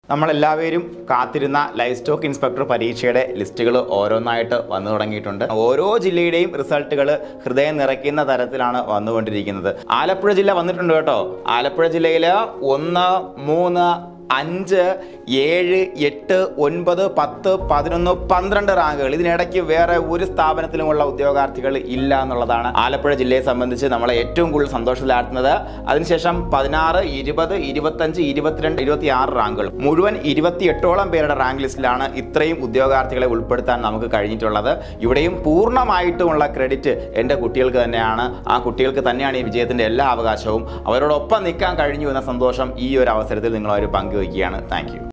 നമ്മളെല്ലാവരും കാത്തിരുന്ന life stock inspector പരീക്ഷയുടെ ലിസ്റ്റുകൾ ഓരോന്നായിട്ട് വന്നു തുടങ്ങിയിട്ടുണ്ട് ഓരോ ജില്ലയുടെയും റിസൾട്ടുകൾ ഹൃദയം നിറയ്ക്കുന്ന തരത്തിലാണ് വന്നുകൊണ്ടിരിക്കുന്നത് ആലപ്പുഴ ജില്ല വന്നിട്ടുണ്ട് കേട്ടോ ആലപ്പുഴ ജില്ലയിൽ ഒന്ന് മൂന്ന് അഞ്ച് ഏഴ് എട്ട് ഒൻപത് പത്ത് പതിനൊന്ന് പന്ത്രണ്ട് റാങ്കുകൾ ഇതിനിടയ്ക്ക് വേറെ ഒരു സ്ഥാപനത്തിലുമുള്ള ഉദ്യോഗാർത്ഥികൾ ഇല്ല എന്നുള്ളതാണ് ആലപ്പുഴ ജില്ലയെ സംബന്ധിച്ച് നമ്മളെ ഏറ്റവും കൂടുതൽ സന്തോഷത്തിലാക്കുന്നത് അതിനുശേഷം പതിനാറ് ഇരുപത് ഇരുപത്തഞ്ച് ഇരുപത്തിരണ്ട് ഇരുപത്തി ആറ് റാങ്കുകൾ മുഴുവൻ ഇരുപത്തിയെട്ടോളം പേരുടെ റാങ്ക് ലിസ്റ്റിലാണ് ഇത്രയും ഉദ്യോഗാർത്ഥികളെ ഉൾപ്പെടുത്താൻ നമുക്ക് കഴിഞ്ഞിട്ടുള്ളത് ഇവിടെയും പൂർണ്ണമായിട്ടുമുള്ള ക്രെഡിറ്റ് എൻ്റെ കുട്ടികൾക്ക് തന്നെയാണ് ആ കുട്ടികൾക്ക് തന്നെയാണ് ഈ വിജയത്തിൻ്റെ എല്ലാ അവകാശവും അവരോടൊപ്പം നിൽക്കാൻ കഴിഞ്ഞു എന്ന സന്തോഷം ഈ ഒരു അവസരത്തിൽ നിങ്ങളൊരു പങ്കുവയ്ക്കുകയാണ് താങ്ക്